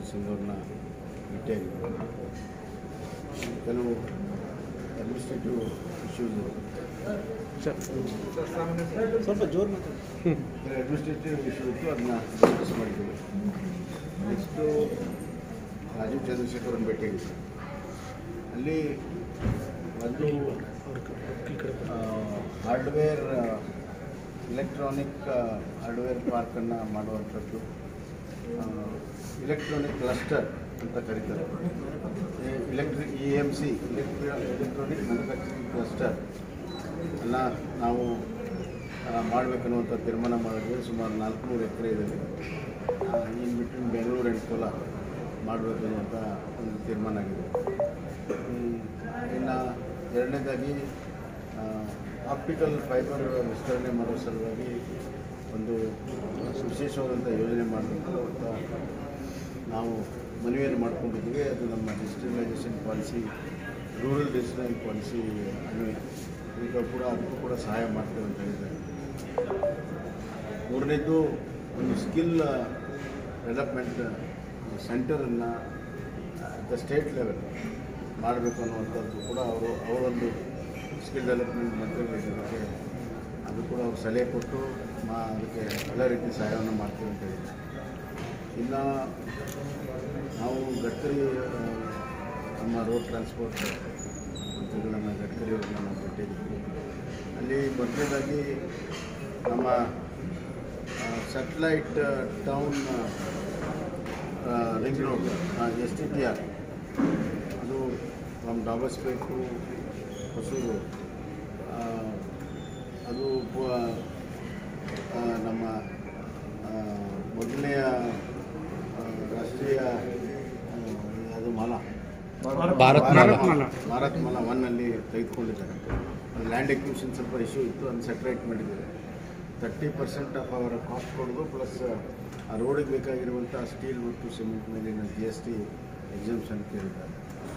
ಸಿಂಗ್ ಅವ್ರನ್ನ ಭೇಟಿಯಾಗಿದ್ದರು ಕೆಲವು ಅಡ್ಮಿನಿಸ್ಟ್ರೇಟಿವ್ ಇಶ್ಯೂಸ್ ಸ್ವಲ್ಪ ಜೋರು ಮಾತಾಡಿ ಕೆಲವು ಅಡ್ಮಿನಿಸ್ಟ್ರೇಟಿವ್ ಇಶ್ಯೂ ಇತ್ತು ಅದನ್ನ ಡಿಸ್ಕಸ್ ಮಾಡಿದ್ದೀವಿ ನೆಕ್ಸ್ಟು ರಾಜೀವ್ ಚಂದ್ರಶೇಖರ್ ಅವ್ರನ್ನ ಭೇಟಿಯಾಗಿದ್ದರು ಅಲ್ಲಿ ಒಂದು ಹಾರ್ಡ್ವೇರ್ ಇಲೆಕ್ಟ್ರಾನಿಕ್ ಹಾರ್ಡ್ವೇರ್ ಪಾರ್ಕನ್ನು ಮಾಡುವಂಥದ್ದು ಇಲೆಕ್ಟ್ರಾನಿಕ್ ಕ್ಲಸ್ಟರ್ ಅಂತ ಕರೀತಾರೆ electric E M C electronic manufacturing cluster ಅನ್ನ ನಾವು ಮಾಡಬೇಕನ್ನುವಂಥ ತೀರ್ಮಾನ ಮಾಡಿದ್ವಿ ಸುಮಾರು ನಾಲ್ಕುನೂರು ಎಕರೆ ಇದೆ in between Bengaluru and Kolar ಮಾಡಬೇಕನ್ನುವಂಥ ಒಂದು ತೀರ್ಮಾನ ಆಗಿದೆ ಹ್ಮ್, ಇನ್ನು ಎರಡನೇದಾಗಿ ಆಪ್ಟಿಕಲ್ ಫೈಬರ್ ವಿಸ್ತರಣೆ ಮಾಡೋ ಸಲುವಾಗಿ ಒಂದು ವಿಶೇಷವಾದಂಥ ಯೋಜನೆ ಮಾಡಬೇಕು ಅಂತ ನಾವು ಮನವಿಯನ್ನು ಮಾಡ್ಕೊಂಡಿದ್ದೀವಿ ಅದು ನಮ್ಮ digitalisation policy rural digital policy ಅನ್ವಯ ಈಗ ಕೂಡ ಅದಕ್ಕೂ ಕೂಡ ಸಹಾಯ ಮಾಡ್ತೇವೆ ಅಂತ ಹೇಳಿದ್ದಾರೆ ಮೂರನೇದು ಒಂದು ಸ್ಕಿಲ್ ಡೆವಲಪ್ಮೆಂಟ್ ಸೆಂಟರನ್ನು ದ ಸ್ಟೇಟ್ ಲೆವೆಲ್ ಮಾಡಬೇಕು ಅನ್ನುವಂಥದ್ದು ಕೂಡ ಅವರು ಅವರೊಂದು ಸ್ಕಿಲ್ ಡೆವಲಪ್ಮೆಂಟ್ ಮಂತ್ರಿಗಳಿಗೆ ಅದು ಕೂಡ ಅವರು ಸಲಹೆ ಕೊಟ್ಟು ಮಾ ಅದಕ್ಕೆ ಒಳ್ಳೆ ರೀತಿ ಸಹಾಯವನ್ನು ಮಾಡ್ತೀವಿ ಅಂತ ಹೇಳಿದ್ದಾರೆ ಇನ್ನು ನಾವು ಗಡ್ಕರಿ ಆ, ನಮ್ಮ ರೋಡ್ ಟ್ರಾನ್ಸ್ಪೋರ್ಟ್ ಮಂತ್ರಿಗಳನ್ನ ಗಡ್ಕರಿ ಅವ್ರನ್ನ ನಾವು ಭೇಟಿಯಾಗಿದ್ವಿ ಅಲ್ಲಿ ಮೊದಲನೇದಾಗಿ ನಮ್ಮ satellite town ring road S T T R ಅದು ಫ್ರಮ್ ಡಾಬಸ್ಪೇಟ್ ಟು ಹೊಸೂರು ಆ, ಅದು ಪ- ಆ, ನಮ್ಮ ಆ, ಮೊದಲನೆಯ ಆ, ರಾಷ್ಟ್ರೀಯ ಆ, ಅದು ಮಾಲಾ ಭಾರತ್ ಮಾಲಾ. ಭಾರತ್ ಮಾಲಾ ಒನ್ನಲ್ಲಿ ತೆಗೆದುಕೊಂಡಿದ್ದಾರೆ ಲ್ಯಾಂಡ್ ಎಕ್ವಿಷನ್ ಸ್ವಲ್ಪ ಇಶ್ಯೂ ಇತ್ತು ಅದನ್ನು ಸೆಟ್ರೇಟ್ ಮಾಡಿದ್ದಾರೆ ತರ್ಟಿ ಪರ್ಸೆಂಟ್ ಆಫ್ ಅವರ ಕಾಸ್ಟ್ ಕೊಡೋದು ಪ್ಲಸ್ ಆ ರೋಡಿಗೆ ಬೇಕಾಗಿರುವಂಥ ಸ್ಟೀಲ್ ಮತ್ತು ಸಿಮೆಂಟ್ ಮೇಲಿನ ಜಿ ಎಸ್ ಟಿ ಎಕ್ಸಾಮ್ಷನ್ ಕೇಳಿದ್ದಾರೆ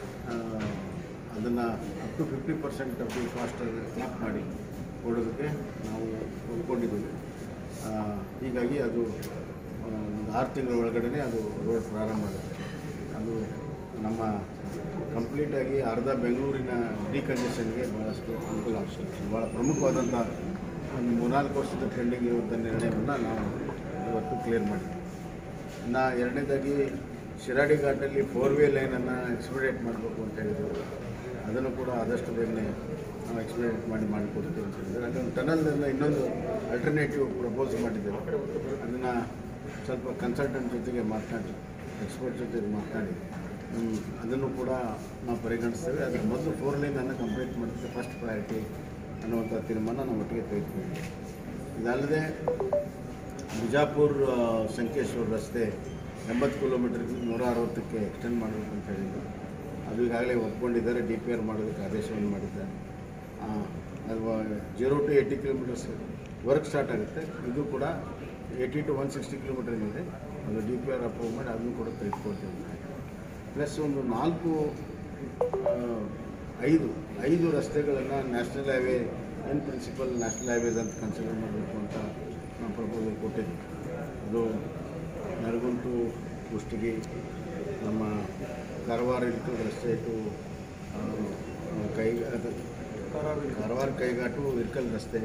ಅದನ್ನು up to fifty percent of the cost ಕ್ಲಾಪ್ ಮಾಡಿ ಕೊಡೋದಕ್ಕೆ ನಾವು ಒಪ್ಕೊಂಡಿದ್ದೀವಿ ಆ, ಹೀಗಾಗಿ ಅದು ಆ, ಒಂದು ಆರು ತಿಂಗಳ ಒಳಗಡೆ ಅದು ರೋಡ್ ಪ್ರಾರಂಭ ಆಗುತ್ತೆ ಅದು ನಮ್ಮ ಕಂಪ್ಲೀಟಾಗಿ ಅರ್ಧ ಬೆಂಗಳೂರಿನ ಡಿಕಂಜೆಷನ್ಗೆ ಭಾಳಷ್ಟು ಅನುಕೂಲ ಆಗ್ತದೆ ಭಾಳ ಪ್ರಮುಖವಾದಂಥ ಒಂದು ಮೂರ್ನಾಲ್ಕು ವರ್ಷದ ಟ್ರೆಂಡಿಂಗ್ ಇರುವಂಥ ನಿರ್ಣಯವನ್ನು ನಾವು ಇವತ್ತು ಕ್ಲಿಯರ್ ಮಾಡಿದ್ವಿ ಇನ್ನು ಎರಡನೇದಾಗಿ ಶಿರಾಡಿ ಘಾಟಲ್ಲಿ ಫೋರ್ ವೇ ಲೈನನ್ನು ಎಕ್ಸ್ಪಿಡೇಟ್ ಮಾಡಬೇಕು ಅಂತ ಹೇಳಿದ್ರು ಅದನ್ನು ಕೂಡ ಆದಷ್ಟು ಬೇಗನೆ ನಾವು ಎಕ್ಸ್ಪಿಡೇಟ್ ಮಾಡಿ ಮಾಡಿಕೊಡ್ತೀವಿ ಅಂತ ಹೇಳಿದ್ರು ಅಲ್ಲಿ ಒಂದು ಟನಲ್ನ ಇನ್ನೊಂದು ಅಲ್ಟರ್ನೇಟಿವ್ ಪ್ರಪೋಸ್ ಮಾಡಿದ್ದೇವೆ ಅದನ್ನು ಸ್ವಲ್ಪ ಕನ್ಸಲ್ಟೆಂಟ್ ಜೊತೆಗೆ ಮಾತನಾಡಿ ಎಕ್ಸ್ಪರ್ಟ್ ಜೊತೆಗೆ ಮಾತನಾಡಿ ಹ್ಮ್, ಅದನ್ನು ಕೂಡ ನಾವು ಪರಿಗಣಿಸ್ತೇವೆ ಅದಕ್ಕೆ ಮೊದಲು ಫೋರ್ ಲೈನನ್ನು ಕಂಪ್ಲೀಟ್ ಮಾಡಿದ್ರೆ ಫಸ್ಟ್ ಪ್ರಯಾರಿಟಿ ಅನ್ನುವಂಥ ತೀರ್ಮಾನ ನಾವು ಒಟ್ಟಿಗೆ ತೆಗೆದುಕೊಂಡಿದ್ದೀವಿ ಇದಲ್ಲದೆ ಬಿಜಾಪುರ್ ಆ, ಸಂಕೇಶ್ವರ್ ರಸ್ತೆ ಎಂಬತ್ತು ಕಿಲೋಮೀಟರ್ಗೆ ನೂರ ಅರವತ್ತಕ್ಕೆ ಎಕ್ಸ್ಟೆಂಡ್ ಮಾಡಬೇಕು ಅಂತ ಹೇಳಿದ್ರು ಅದು ಈಗಾಗಲೇ ಒಪ್ಕೊಂಡಿದ್ದಾರೆ ಡಿ ಪಿ ಆರ್ ಮಾಡೋದಕ್ಕೆ ಆದೇಶವನ್ನು ಮಾಡಿದ್ದಾರೆ ಆ, ಅದು zero to eighty kilometres work start ಆಗುತ್ತೆ ಇದು ಕೂಡ eighty to one sixty kilometre ಇದೆ ಅದು ಡಿ ಪಿ ಆರ್ ಅಪ್ರೂವ್ ಮಾಡಿ ಅದನ್ನು ಕೂಡ ತೆಗೆದುಕೊಳ್ತೀವಿ ಪ್ಲಸ್ ಒಂದು ನಾಲ್ಕು ಆ, ಐದು ಐದು ರಸ್ತೆಗಳನ್ನು national highway in principal national highways ಅಂತ ಕನ್ಸಿಡರ್ ಮಾಡಬೇಕು ಅಂತ ನಾವು ಪ್ರಪೋಸಲ್ ಕೊಟ್ಟಿದ್ವಿ ಅದು ನರಗುಂಟು ಕುಷ್ಟಗಿ ನಮ್ಮ ಕಾರವಾರ ಇಟ್ಟು ರಸ್ತೆ ಟು ಆ, ಕೈ ಅದು ಕಾರವಾರ ಕೈಗಾಟು ಇರ್ಕಲ್ ರಸ್ತೆ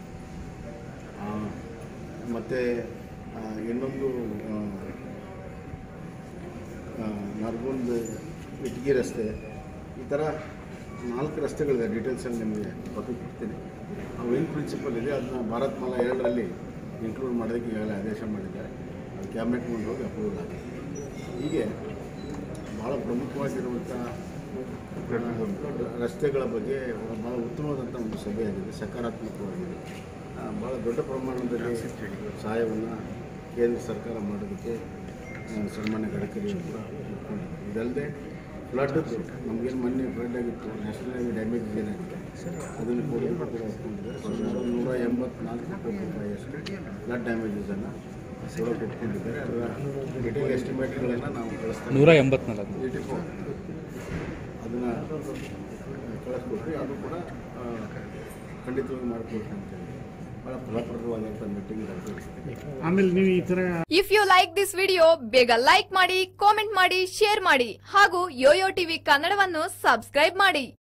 ಮತ್ತು ಇನ್ನೊಂದು ಆ, ಆ, ನರಗುಂದ್ ಇಟ್ಗಿ ರಸ್ತೆ ಈ ಥರ ನಾಲ್ಕು ರಸ್ತೆಗಳಿದೆ ಡೀಟೇಲ್ಸಲ್ಲಿ ನಿಮಗೆ ಕೊಟ್ಟು ಕೊಡ್ತೀನಿ ಅವು ಏನು ಪ್ರಿನ್ಸಿಪಲ್ ಇದೆ ಅದನ್ನ ಭಾರತ್ ಮಾಲಾ ಎರಡರಲ್ಲಿ ಇನ್ಕ್ಲೂಡ್ ಮಾಡೋದಕ್ಕೆ ಈಗಾಗಲೇ ಆದೇಶ ಮಾಡಿದ್ದಾರೆ ಅದು ಕ್ಯಾಬಿನೆಟ್ ಮುಂದೆ ಹೋಗಿ ಅಪ್ರೂವಲ್ ಆಗಿದೆ ಹೀಗೆ ಭಾಳ ಪ್ರಮುಖವಾಗಿರುವಂಥ ರಸ್ತೆಗಳ ಬಗ್ಗೆ ಭಾಳ ಉತ್ತಮವಾದಂಥ ಒಂದು ಸಭೆಯಾಗಿದೆ ಸಕಾರಾತ್ಮಕವಾಗಿದೆ ಆ, ಭಾಳ ದೊಡ್ಡ ಪ್ರಮಾಣದಲ್ಲಿ ಸಹಾಯವನ್ನು ಕೇಂದ್ರ ಸರ್ಕಾರ ಮಾಡೋದಕ್ಕೆ ಆ, ಸನ್ಮಾನ್ಯ ಗಡ್ಕರಿ ಅವರು ಕೂಡ ಒಪ್ಕೊಂಡಿದ್ದಾರೆ ಇದಲ್ಲದೆ ಫ್ಲಡ್ದು ನಮಗೇನು ಮೊನ್ನೆ ಫ್ಲಡ್ ಆಗಿತ್ತು ನ್ಯಾಷನಲ್ ಹೈವೇ ಡ್ಯಾಮೇಜ್ ಏನಾಗಿದೆ ಅದನ್ನು ಕೂಡ ಕೂಡ ಒಪ್ಕೊಂಡಿದ್ದಾರೆ ಸುಮಾರು ನೂರ ಎಂಬತ್ನಾಲ್ಕು ಕೋಟಿ ರೂಪಾಯಿಯಷ್ಟು ಫ್ಲಡ್ ಡ್ಯಾಮೇಜಸನ್ನು ಕೂಡ ಒಪ್ಕೊಂಡಿದ್ದಾರೆ ಅದರ ಡಿಟೇಲ್ ಎಸ್ಟಿಮೇಟ್ಗಳನ್ನು ನಾವು ಕಳಿಸ್ತಾ ನೂರ ಎಂಬತ್ನಾಲ್ಕು ಏಯ್ಟಿ ಫೋರ್ ಅದನ್ನು ಕಳಿಸ್ಕೊಟ್ರಿ ಅದು ಕೂಡ ಆ, ಖಂಡಿತವಾಗಿ ಮಾಡಿಕೊಡ್ರಿ ಅಂತೇಳಿ ಭಾಳ ಫಲಪ್ರದವಾದಂಥ ಮೀಟಿಂಗ್ ನಡೆದಿದೆ ಆಮೇಲೆ ನೀವು ಈ ಥರ if you like this video ಬೇಗ ಲೈಕ್ ಮಾಡಿ ಕಾಮೆಂಟ್ ಮಾಡಿ ಶೇರ್ ಮಾಡಿ ಹಾಗೂ ಯೋಯೋ ಟಿವಿ ಕನ್ನಡವನ್ನು ಸಬ್ಸ್ಕ್ರೈಬ್ ಮಾಡಿ